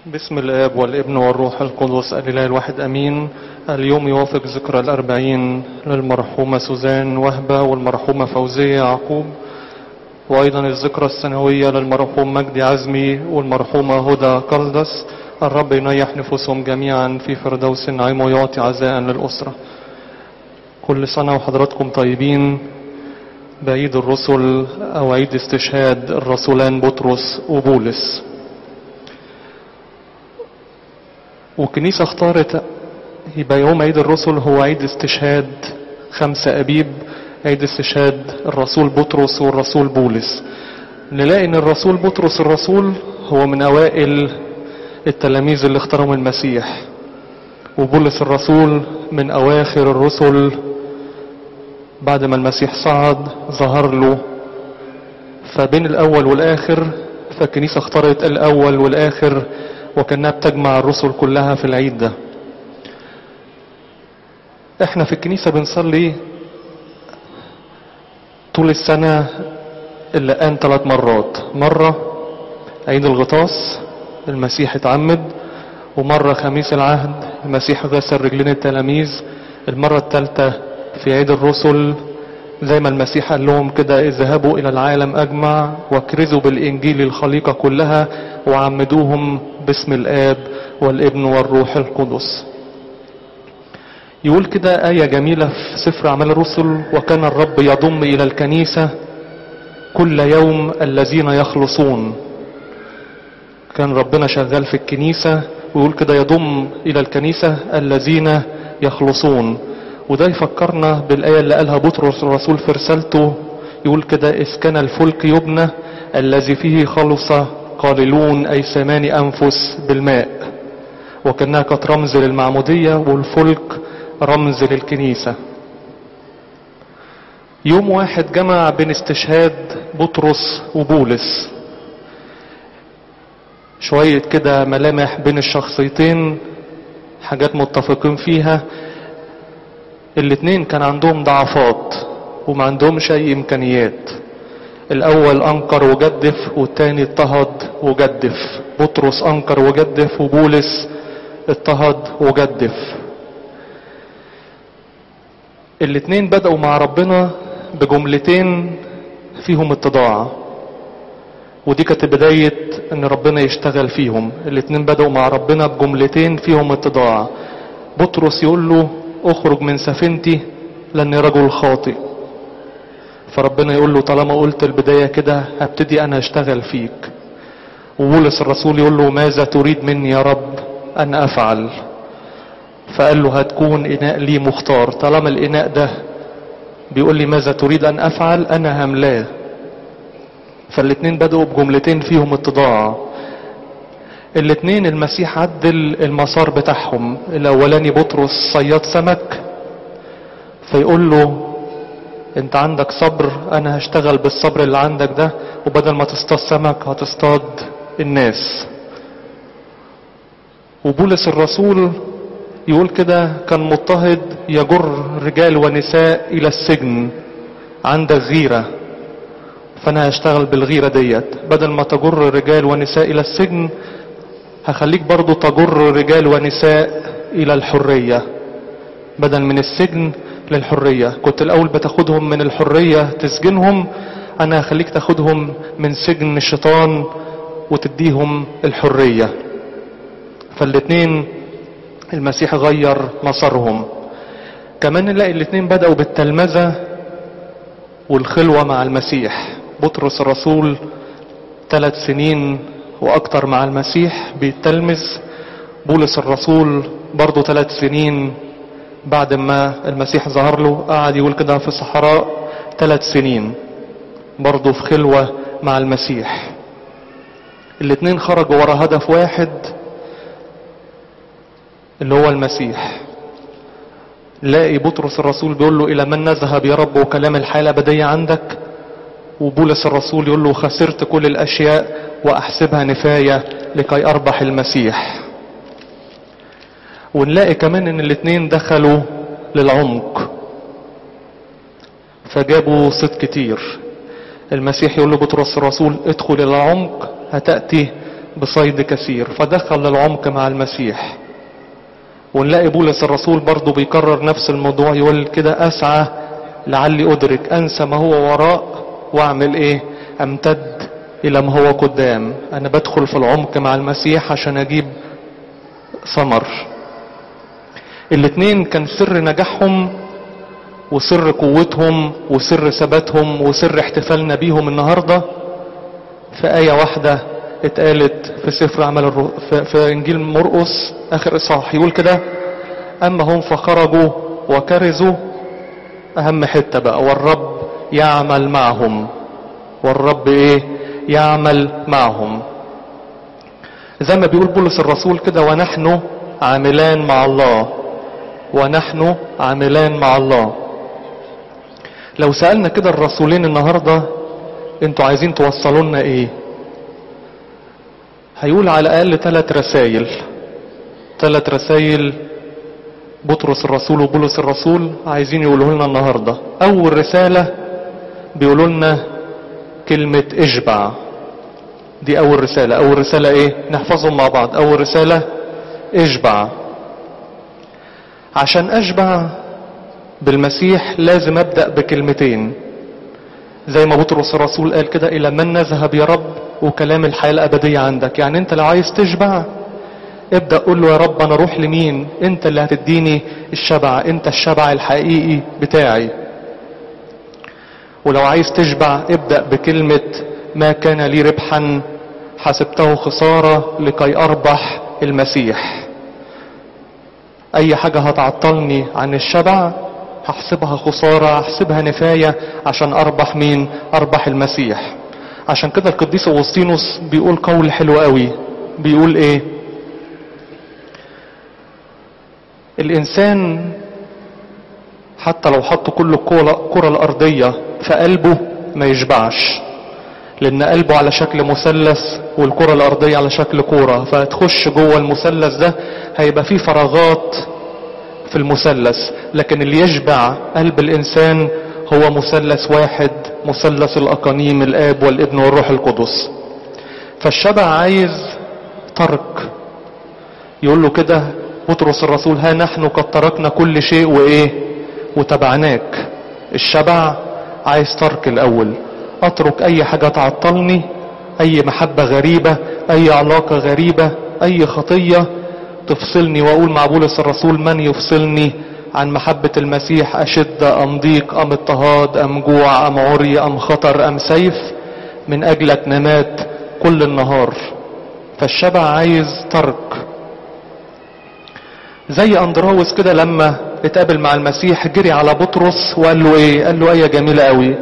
بسم الآب والابن والروح القدس الإله الواحد أمين اليوم يوافق ذكرى الأربعين للمرحومة سوزان وهبة والمرحومة فوزية يعقوب وأيضا الذكرى السنوية للمرحوم مجدي عزمي والمرحومة هدى قلدس الرب ينيح نفوسهم جميعا في فردوس النعيم ويعطي عزاء للأسرة كل سنة وحضراتكم طيبين بعيد الرسل أو عيد استشهاد الرسولان بطرس وبولس والكنيسة اختارت يبقى يوم عيد الرسل هو عيد استشهاد خمسة أبيب عيد استشهاد الرسول بطرس والرسول بولس نلاقي ان الرسول بطرس الرسول هو من اوائل التلاميذ اللي اختارهم المسيح وبولس الرسول من اواخر الرسل بعد ما المسيح صعد ظهر له فبين الاول والاخر فالكنيسة اختارت الاول والاخر وكانها بتجمع الرسل كلها في العيد ده احنا في الكنيسة بنصلي طول السنة اللقان ثلاث مرات مرة عيد الغطاس المسيح اتعمد ومرة خميس العهد المسيح غسل رجلين التلاميذ المرة الثالثة في عيد الرسل زي ما المسيح قال لهم كده اذهبوا الى العالم اجمع واكرزوا بالانجيل الخليقة كلها وعمدوهم باسم الاب والابن والروح القدس يقول كده آية جميلة في سفر أعمال الرسل وكان الرب يضم إلى الكنيسة كل يوم الذين يخلصون كان ربنا شغال في الكنيسة ويقول كده يضم إلى الكنيسة الذين يخلصون وده يفكرنا بالآية اللي قالها بطرس الرسول في رسالته يقول كده إذ كان الفلك يبنى الذي فيه خلص قاللون أي ثمان أنفس بالماء وكانها كانت رمز للمعمودية والفلك رمز للكنيسة يوم واحد جمع بين استشهاد بطرس وبولس شوية كده ملامح بين الشخصيتين حاجات متفقين فيها الاتنين كان عندهم ضعفات وما عندهمش اي امكانيات الاول انكر وجدف والتاني اضطهد وجدف بطرس انكر وجدف وبولس اضطهد وجدف الاتنين بدأوا مع ربنا بجملتين فيهم اتضاع ودي كانت بداية ان ربنا يشتغل فيهم الاتنين بدأوا مع ربنا بجملتين فيهم اتضاع بطرس يقول له اخرج من سفينتي لاني رجل خاطئ فربنا يقول له طالما قلت البداية كده هبتدي انا اشتغل فيك وبولس الرسول يقول له ماذا تريد مني يا رب ان افعل فقال له هتكون اناء لي مختار طالما الاناء ده بيقول لي ماذا تريد ان افعل انا هملاه فالاتنين بدأوا بجملتين فيهم اتضاع الاتنين المسيح عدل المسار بتاعهم الاولاني بطرس صياد سمك فيقول له انت عندك صبر انا هشتغل بالصبر اللي عندك ده وبدل ما تصطاد سمك هتصطاد الناس وبولس الرسول يقول كده كان مضطهد يجر رجال ونساء الى السجن عندك غيرة فانا هشتغل بالغيرة ديت بدل ما تجر رجال ونساء الى السجن هخليك برضو تجر رجال ونساء الى الحرية بدل من السجن للحرية كنت الاول بتاخدهم من الحرية تسجنهم انا هخليك تاخدهم من سجن الشيطان وتديهم الحرية فالاتنين المسيح غير مسارهم كمان نلاقي الاتنين بدأوا بالتلمذة والخلوة مع المسيح بطرس الرسول ثلاث سنين واكتر مع المسيح بيتلمذ بولس الرسول برضه ثلاث سنين بعد ما المسيح ظهر له قعد يقول كده في الصحراء ثلاث سنين برضه في خلوة مع المسيح الاتنين خرجوا ورا هدف واحد اللي هو المسيح لاقي بطرس الرسول بيقول له الى من نذهب يا رب وكلام الحياة الابدية عندك وبولس الرسول يقول له خسرت كل الاشياء واحسبها نفاية لكي اربح المسيح ونلاقي كمان ان الاتنين دخلوا للعمق فجابوا صيد كتير المسيح يقول له بطرس الرسول ادخل الى العمق هتأتي بصيد كثير فدخل للعمق مع المسيح ونلاقي بولس الرسول برضه بيكرر نفس الموضوع يقول كده اسعى لعلي ادرك انسى ما هو وراء واعمل ايه امتد الى ما هو قدام انا بدخل في العمق مع المسيح عشان اجيب ثمر الاتنين كان سر نجاحهم وسر قوتهم وسر ثباتهم وسر احتفالنا بيهم النهارده في آية واحدة اتقالت في سفر عمل الرو... في... في إنجيل مرقس آخر إصحاح يقول كده أما هم فخرجوا وكرزوا أهم حتة بقى والرب يعمل معهم والرب إيه يعمل معهم زي ما بيقول بولس الرسول كده ونحن عاملان مع الله ونحن عاملان مع الله لو سألنا كده الرسولين النهاردة انتوا عايزين توصلوا لنا ايه هيقول على الاقل ثلاث رسائل ثلاث رسائل بطرس الرسول وبولس الرسول عايزين يقولوا لنا النهاردة اول رسالة بيقولوا لنا كلمة اشبع دي اول رسالة اول رسالة ايه نحفظهم مع بعض اول رسالة اشبع عشان اشبع بالمسيح لازم ابدأ بكلمتين زي ما بطرس الرسول قال كده الى من نذهب يا رب وكلام الحياة الابدية عندك يعني انت لو عايز تشبع ابدأ قول له يا رب انا اروح لمين انت اللي هتديني الشبع انت الشبع الحقيقي بتاعي ولو عايز تشبع ابدأ بكلمة ما كان لي ربحا حسبته خسارة لكي اربح المسيح اي حاجة هتعطلني عن الشبع هحسبها خسارة هحسبها نفاية عشان اربح مين اربح المسيح عشان كده القديس اغسطينوس بيقول قول حلو قوي بيقول ايه الانسان حتى لو حط كل الكرة الارضية في قلبه ما يشبعش لان قلبه على شكل مثلث والكرة الارضية على شكل كورة فتخش جوه المثلث ده هيبقى فيه فراغات في المثلث لكن اللي يشبع قلب الانسان هو مثلث واحد مثلث الاقانيم الاب والابن والروح القدس فالشبع عايز ترك يقول له كده بطرس الرسول ها نحن قد تركنا كل شيء وايه وتبعناك الشبع عايز ترك الاول اترك اي حاجة تعطلني اي محبة غريبة اي علاقة غريبة اي خطية تفصلني واقول مع بولس الرسول من يفصلني عن محبة المسيح اشد ام ضيق ام اضطهاد ام جوع ام عري ام خطر ام سيف من اجلك نمات كل النهار فالشبع عايز ترك زي اندراوس كده لما اتقابل مع المسيح جري على بطرس وقال له ايه قال له ايه جميلة قوي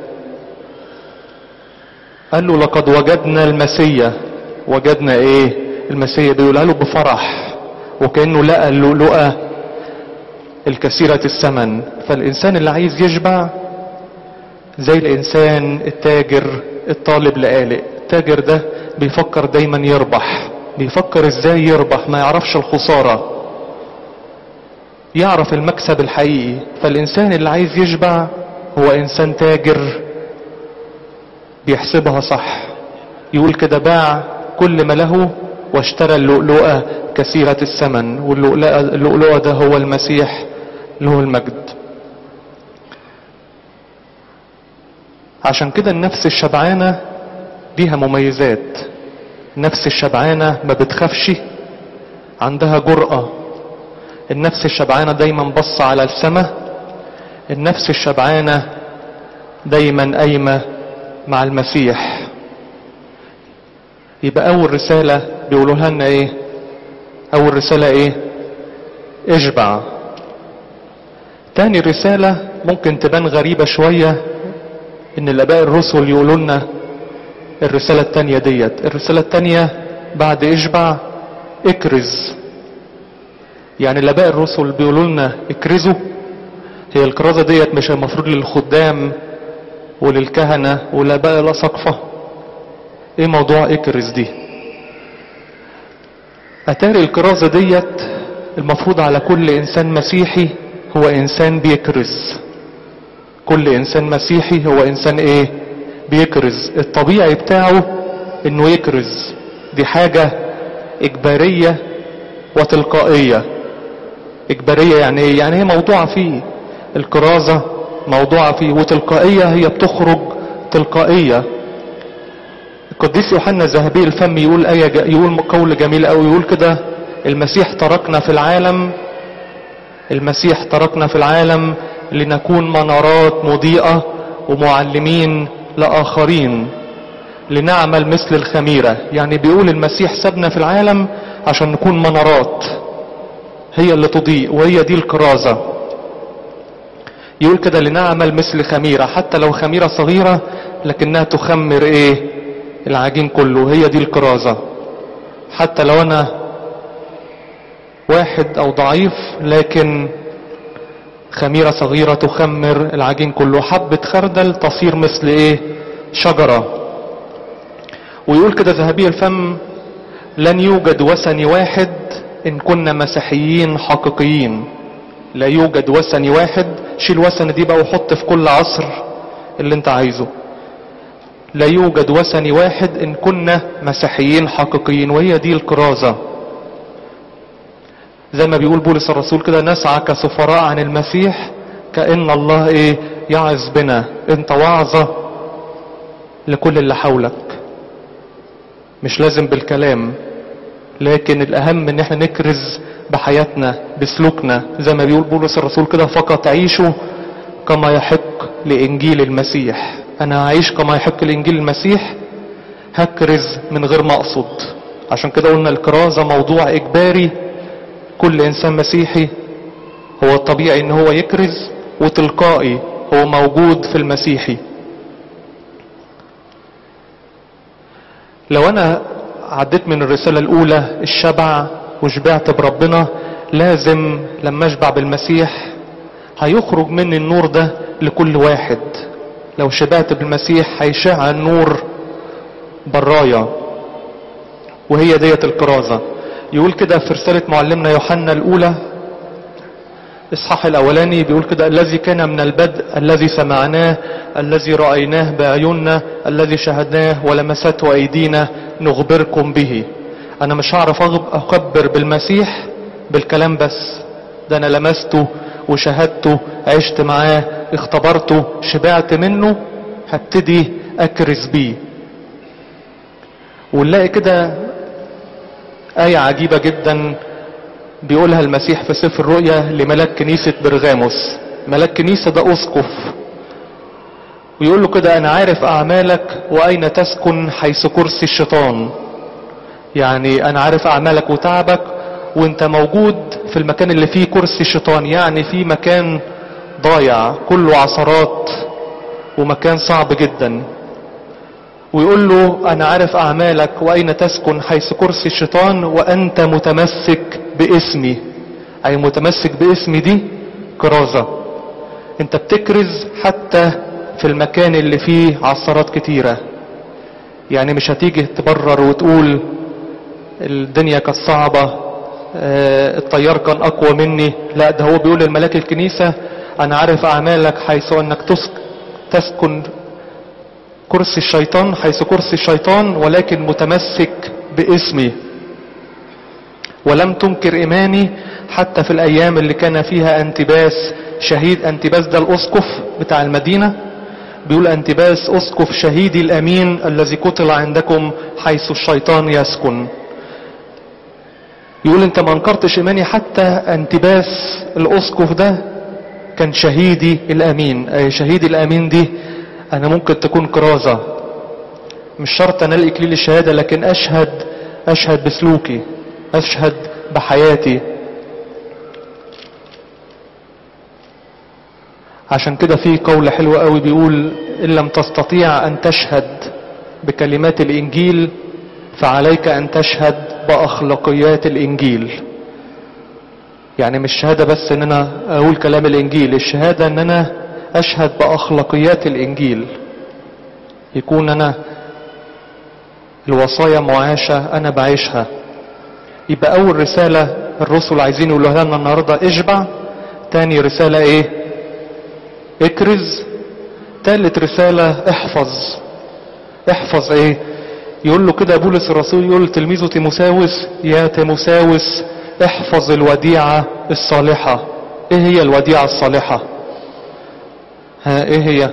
قال له لقد وجدنا المسيا وجدنا ايه المسيا بيقولها له بفرح وكأنه لقى اللؤلؤة الكثيرة الثمن فالإنسان اللي عايز يشبع زي الإنسان التاجر الطالب لقالق التاجر ده بيفكر دايما يربح بيفكر ازاي يربح ما يعرفش الخسارة يعرف المكسب الحقيقي فالإنسان اللي عايز يشبع هو إنسان تاجر بيحسبها صح يقول كده باع كل ما له واشترى اللؤلؤة كثيرة الثمن واللؤلؤة ده هو المسيح له المجد عشان كده النفس الشبعانة ليها مميزات النفس الشبعانة ما بتخافش عندها جرأة النفس الشبعانة دايما بص على السماء النفس الشبعانة دايما قايمة مع المسيح يبقى اول رسالة بيقولوها لنا ايه اول رسالة ايه اشبع تاني رسالة ممكن تبان غريبة شوية ان الاباء الرسل يقولوا لنا الرسالة التانية ديت الرسالة التانية بعد اشبع اكرز يعني الاباء الرسل بيقولوا لنا اكرزوا هي الكرازة ديت مش المفروض للخدام وللكهنة والاباء الاساقفة ايه موضوع اكرز دي اتاري الكرازة ديت المفروض على كل انسان مسيحي هو انسان بيكرز كل انسان مسيحي هو انسان ايه بيكرز الطبيعي بتاعه انه يكرز دي حاجة اجبارية وتلقائية اجبارية يعني ايه يعني هي موضوعة فيه الكرازة موضوعة فيه وتلقائية هي بتخرج تلقائية القديس يوحنا الذهبي الفم يقول آية ج- يقول قول جميل قوي يقول كده المسيح تركنا في العالم المسيح تركنا في العالم لنكون منارات مضيئة ومعلمين لآخرين لنعمل مثل الخميرة يعني بيقول المسيح سابنا في العالم عشان نكون منارات هي اللي تضيء وهي دي الكرازة يقول كده لنعمل مثل خميرة حتى لو خميرة صغيرة لكنها تخمر ايه العجين كله هي دي الكرازة حتى لو انا واحد او ضعيف لكن خميرة صغيرة تخمر العجين كله حبة خردل تصير مثل ايه شجرة ويقول كده ذهبي الفم لن يوجد وثني واحد ان كنا مسيحيين حقيقيين لا يوجد وثني واحد شيل وثن دي بقى وحط في كل عصر اللي انت عايزه لا يوجد وثني واحد ان كنا مسيحيين حقيقيين وهي دي الكرازة زي ما بيقول بولس الرسول كده نسعى كسفراء عن المسيح كأن الله ايه يعظ بنا انت وعظة لكل اللي حولك مش لازم بالكلام لكن الاهم ان احنا نكرز بحياتنا بسلوكنا زي ما بيقول بولس الرسول كده فقط عيشوا كما يحق لانجيل المسيح انا هعيش كما يحق لانجيل المسيح هكرز من غير ما اقصد عشان كده قلنا الكرازة موضوع اجباري كل انسان مسيحي هو الطبيعي ان هو يكرز وتلقائي هو موجود في المسيحي لو انا عديت من الرسالة الاولى الشبع وشبعت بربنا لازم لما اشبع بالمسيح هيخرج مني النور ده لكل واحد لو شبعت بالمسيح هيشع النور برايا وهي ديت الكرازة يقول كده في رسالة معلمنا يوحنا الأولى إصحاح الأولاني بيقول كده الذي كان من البدء الذي سمعناه الذي رأيناه بعيوننا الذي شهدناه ولمسته أيدينا نخبركم به أنا مش هعرف أغب- أخبر بالمسيح بالكلام بس ده أنا لمسته وشهدته عشت معاه اختبرته شبعت منه هبتدي أكرز بيه ونلاقي كده آية عجيبة جدا بيقولها المسيح في سفر الرؤيا لملاك كنيسة برغاموس ملاك كنيسة ده أسقف ويقول له كده أنا عارف أعمالك وأين تسكن حيث كرسي الشيطان يعني أنا عارف أعمالك وتعبك وأنت موجود في المكان اللي فيه كرسي الشيطان يعني في مكان ضايع كله عثرات ومكان صعب جدا ويقول له انا عارف اعمالك واين تسكن حيث كرسي الشيطان وانت متمسك باسمي اي متمسك باسمي دي كرازة انت بتكرز حتى في المكان اللي فيه عثرات كتيرة يعني مش هتيجي تبرر وتقول الدنيا كانت صعبة آه، الطيار كان اقوى مني لا ده هو بيقول للملاك الكنيسة انا عارف اعمالك حيث انك تسك تسكن كرسي الشيطان حيث كرسي الشيطان ولكن متمسك باسمي ولم تنكر ايماني حتى في الايام اللي كان فيها انتباس شهيد انتباس ده الاسقف بتاع المدينة بيقول انتباس اسقف شهيدي الامين الذي قتل عندكم حيث الشيطان يسكن يقول انت ما انكرتش ايماني حتى انتباس الاسقف ده كان شهيدي الامين اي شهيدي الامين دي انا ممكن تكون كرازة مش شرط انال اكليل الشهادة لكن اشهد اشهد بسلوكي اشهد بحياتي عشان كده في قول حلو قوي بيقول ان لم تستطيع ان تشهد بكلمات الانجيل فعليك ان تشهد باخلاقيات الانجيل يعني مش شهادة بس ان انا اقول كلام الانجيل الشهادة ان انا اشهد باخلاقيات الانجيل يكون انا الوصايا معاشة انا بعيشها يبقى اول رسالة الرسل عايزين يقولوها لنا النهاردة اشبع تاني رسالة ايه اكرز تالت رسالة احفظ احفظ ايه يقول له كده بولس الرسول يقول لتلميذه تيموساوس يا تيموساوس احفظ الوديعة الصالحة ايه هي الوديعة الصالحة ها ايه هي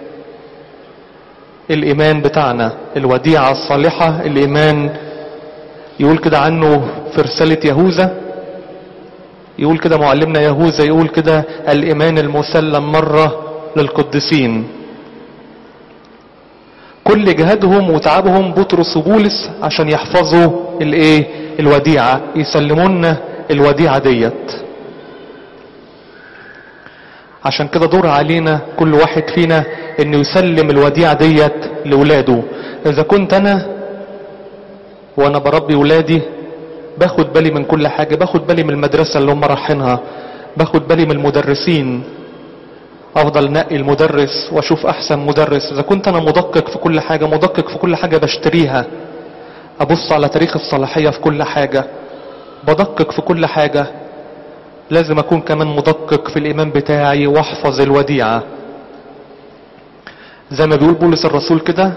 الايمان بتاعنا الوديعة الصالحة الايمان يقول كده عنه في رسالة يهوذا يقول كده معلمنا يهوذا يقول كده الايمان المسلم مرة للقديسين كل جهادهم وتعبهم بطرس وبولس عشان يحفظوا الايه الوديعة يسلمونا الوديعة ديت عشان كده دور علينا كل واحد فينا انه يسلم الوديعة ديت لولاده اذا كنت انا وانا بربي ولادي باخد بالي من كل حاجة باخد بالي من المدرسة اللي هم رايحينها باخد بالي من المدرسين افضل نقي المدرس واشوف احسن مدرس اذا كنت انا مدقق في كل حاجة مدقق في كل حاجة بشتريها ابص على تاريخ الصلاحية في كل حاجة بدقق في كل حاجة لازم اكون كمان مدقق في الايمان بتاعي واحفظ الوديعة زي ما بيقول بولس الرسول كده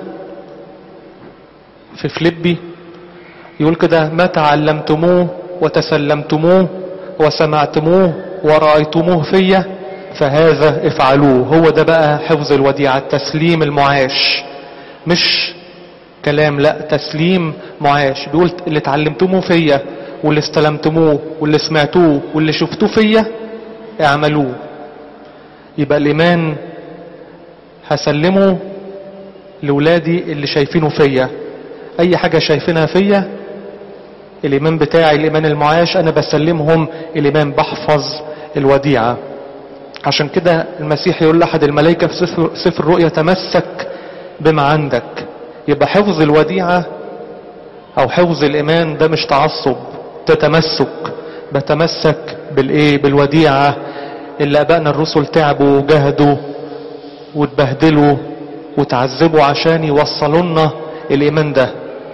في فليبي يقول كده ما تعلمتموه وتسلمتموه وسمعتموه ورأيتموه فيا فهذا افعلوه هو ده بقى حفظ الوديعة تسليم المعاش مش كلام لا تسليم معاش بيقول اللي اتعلمتموه فيا واللي استلمتموه واللي سمعتوه واللي شفتوه فيا اعملوه يبقى الايمان هسلمه لولادي اللي شايفينه فيا اي حاجة شايفينها فيا الايمان بتاعي الايمان المعاش انا بسلمهم الايمان بحفظ الوديعة عشان كده المسيح يقول لأحد الملائكة في سفر, سفر الرؤيا تمسك بما عندك يبقى حفظ الوديعة او حفظ الايمان ده مش تعصب ده تمسك بتمسك بالايه بالوديعة اللي ابائنا الرسل تعبوا وجهدوا واتبهدلوا وتعذبوا عشان يوصلوا لنا الايمان ده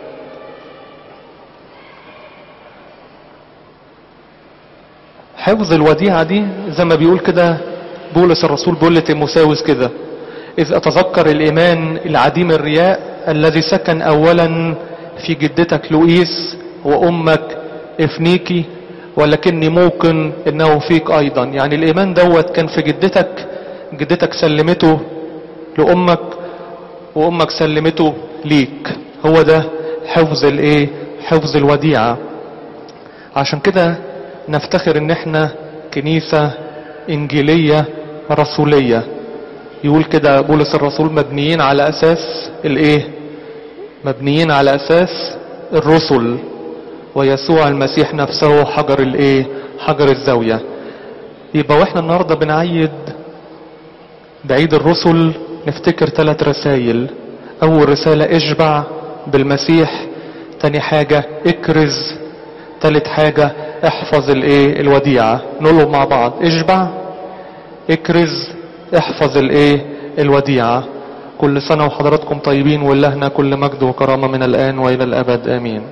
حفظ الوديعة دي زي ما بيقول كده بولس الرسول بيقول لتيموساوس كده إذ أتذكر الإيمان العديم الرياء الذي سكن أولا في جدتك لوئيس وأمك إفنيكي ولكني موقن إنه فيك أيضا يعني الإيمان دوت كان في جدتك جدتك سلمته لأمك وأمك سلمته ليك هو ده حفظ الإيه حفظ الوديعة عشان كده نفتخر ان احنا كنيسة انجيلية رسولية يقول كده بولس الرسول مبنيين على اساس الايه مبنيين على اساس الرسل ويسوع المسيح نفسه حجر الايه حجر الزاوية يبقى واحنا النهاردة بنعيد بعيد الرسل نفتكر ثلاث رسائل اول رسالة اشبع بالمسيح تاني حاجة اكرز تالت حاجة احفظ الايه الوديعة نقوله مع بعض اشبع اكرز احفظ الايه الوديعة كل سنة وحضراتكم طيبين ولهنا كل مجد وكرامة من الآن وإلى الأبد آمين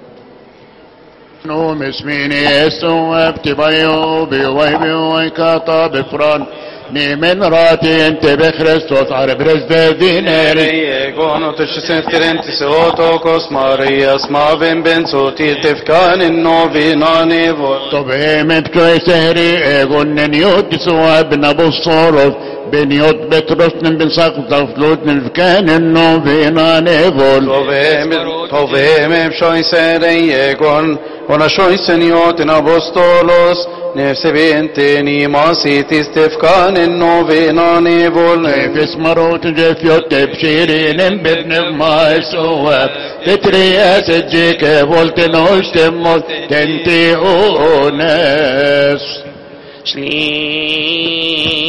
Nu mismini Jesu ebtibayu biwajbi wajkata bifran Ni min rati inte be Kristus arbres de dineri Egon och tishseftirenti Otokos Marias Mavin Ben Sotir Tifkan Innovinan Evol طبيمت كويسهري ايغن يود سوا ابن ابو الصورف بن يود بترس بن سقط فلوت كان انه فينا نيفول Tovem Shoiseren Egon Ona Shoisen Jotin Apostolos Nefse Venteni Masitis Tifkan Innovinan Evol في اسمروت جف يود بشيرين بابن ما سوا تتريا سجيك فولت نوش تموت تنتي اونس Shli